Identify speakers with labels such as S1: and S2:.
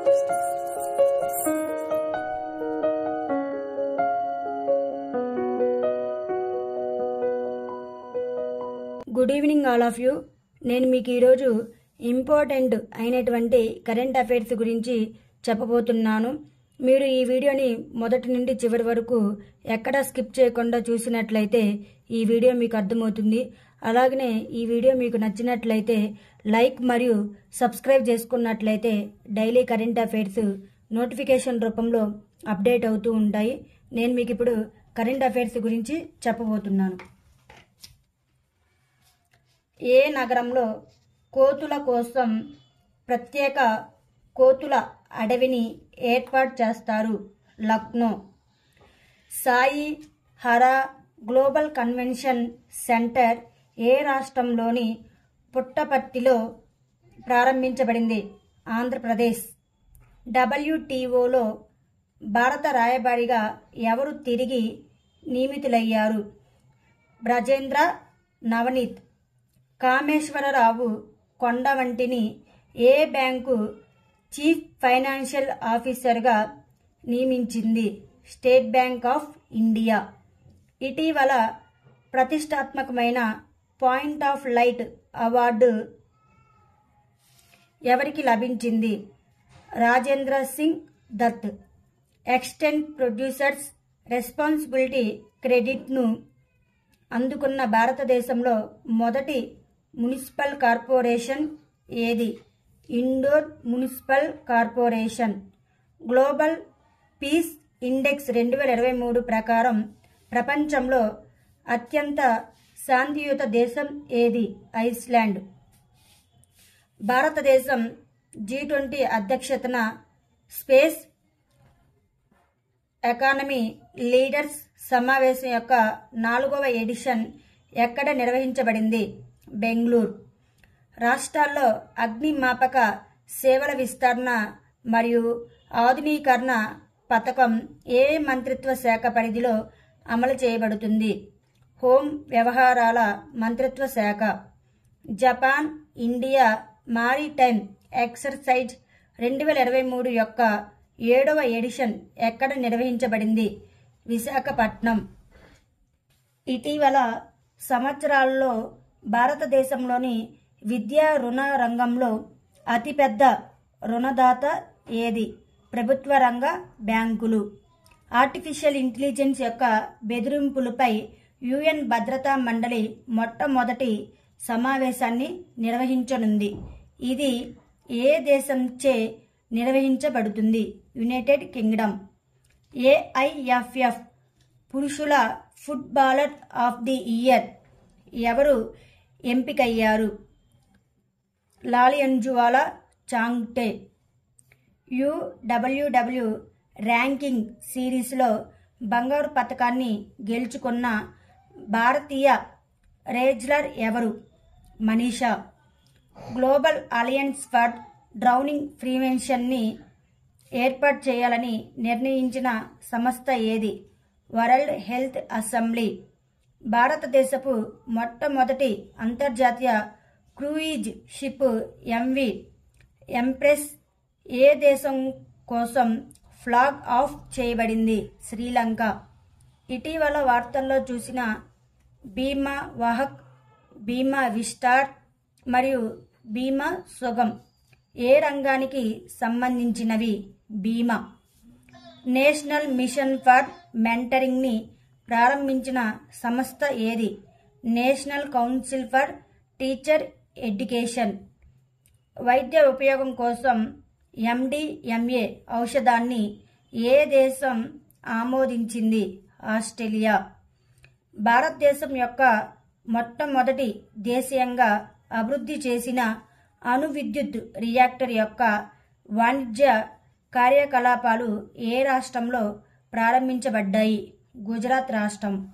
S1: good evening all of you నేను మీకు ఈరోజు ఇంపార్టెంట్ అయినటువంటి కరెంట్ అఫైర్స్ గురించి చెప్పబోతున్నాను మీరు ఈ వీడియోని మొదటి నుండి చివరి వరకు ఎక్కడా స్కిప్ చేయకుండా చూసినట్లయితే ఈ వీడియో మీకు అర్థమవుతుంది అలాగనే ఈ వీడియో మీకు నచ్చినట్లయితే లైక్ మరియు సబ్స్క్రైబ్ చేసుకున్నట్లయితే డైలీ కరెంట్ అఫైర్స్ నోటిఫికేషన్ రూపంలో అప్డేట్ అవుతూ ఉంటాయి నేను మీకు ఇప్పుడు కరెంట్ అఫైర్స్ గురించి చెప్పబోతున్నాను ఏ నగరంలో కోతుల కోసం ప్రత్యేక కోతుల అడవిని ఏర్పాటు చేస్తారు Lucknow Sai Hira global convention centre ఏ రాష్ట్రంలోని పుట్టపర్తిలో ప్రారంభించబడింది ఆంధ్రప్రదేశ్ డబ్ల్యూటీఓలో భారత రాయబారిగా ఎవరు తిరిగి నియమితులయ్యారు బ్రజేంద్ర నవనీత్ కామేశ్వరరావు కొండవంటిని ఏ బ్యాంకు చీఫ్ ఫైనాన్షియల్ ఆఫీసర్గా నియమించింది స్టేట్ బ్యాంక్ ఆఫ్ ఇండియా ఇటీవల ప్రతిష్టాత్మకమైన పాయింట్ ఆఫ్ లైట్ అవార్డు ఎవరికి లభించింది Rajendra Singh Dutt extended producers responsibility క్రెడిట్ను అందుకున్న భారతదేశంలో మొదటి మున్సిపల్ కార్పొరేషన్ ఏది Indore municipal corporation global peace index రెండు వేల ఇరవై మూడు ప్రకారం ప్రపంచంలో అత్యంత శాంతియుత దేశం ఏది ఐస్లాండ్ భారతదేశం జీ ట్వంటీ అధ్యక్షతన స్పేస్ ఎకానమీ లీడర్స్ సమావేశం యొక్క నాలుగవ ఎడిషన్ ఎక్కడ నిర్వహించబడింది బెంగళూరు రాష్ట్రాల్లో అగ్నిమాపక సేవల విస్తరణ మరియు ఆధునీకరణ పథకం ఏ మంత్రిత్వ శాఖ పరిధిలో అమలు చేయబడుతుంది హోం వ్యవహారాల మంత్రిత్వ శాఖ జపాన్ ఇండియా మారిటైమ్ ఎక్సర్సైజ్ రెండు వేల ఇరవై మూడు యొక్క ఏడవ ఎడిషన్ ఎక్కడ నిర్వహించబడింది విశాఖపట్నం ఇటీవల సంవత్సరాల్లో భారతదేశంలోని విద్యా రుణ రంగంలో అతిపెద్ద రుణదాత ఏది ప్రభుత్వ రంగ బ్యాంకులు ఆర్టిఫిషియల్ ఇంటెలిజెన్స్ యొక్క బెదిరింపులపై యుఎన్ భద్రతా మండలి మొట్టమొదటి సమావేశాన్ని నిర్వహించనుంది ఇది ఏ దేశంచే నిర్వహించబడుతుంది యునైటెడ్ కింగ్డమ్ ఏఐఎఫ్ఎఫ్ పురుషుల ఫుట్బాలర్ ఆఫ్ ది ఇయర్ ఎవరు ఎంపికయ్యారు లాలియన్జువాలా చాంగ్టే యుడబ్ల్యూడబ్ల్యూ ర్యాంకింగ్ సిరీస్లో బంగారు పథకాన్ని గెలుచుకున్న భారతీయ రేజ్లర్ ఎవరు Manisha global alliance for drowning ప్రివెన్షన్ని ఏర్పాటు చేయాలని నిర్ణయించిన సంస్థ ఏది వరల్డ్ హెల్త్ అసెంబ్లీ భారతదేశపు మొట్టమొదటి అంతర్జాతీయ క్రూయిజ్ షిప్ ఎంవి ఎంప్రెస్ ఏ దేశం కోసం ఫ్లాగ్ ఆఫ్ చేయబడింది శ్రీలంక ఇటీవల వార్తల్లో చూసిన బీమా వాహక్ బీమా విస్టార్ మరియు బీమా సుగం ఏ రంగానికి సంబంధించినవి బీమా నేషనల్ మిషన్ ఫర్ మెంటరింగ్ని ప్రారంభించిన సంస్థ ఏది National Council for Teacher Education వైద్య ఉపయోగం కోసం ఎండిఎంఏ ఔషధాన్ని ఏ దేశం ఆమోదించింది ఆస్ట్రేలియా భారతదేశం యొక్క మొట్టమొదటి దేశీయంగా అభివృద్ధి చేసిన అణు విద్యుత్ రియాక్టర్ యొక్క వాణిజ్య కార్యకలాపాలు ఏ రాష్ట్రంలో ప్రారంభించబడ్డాయి గుజరాత్ రాష్ట్రం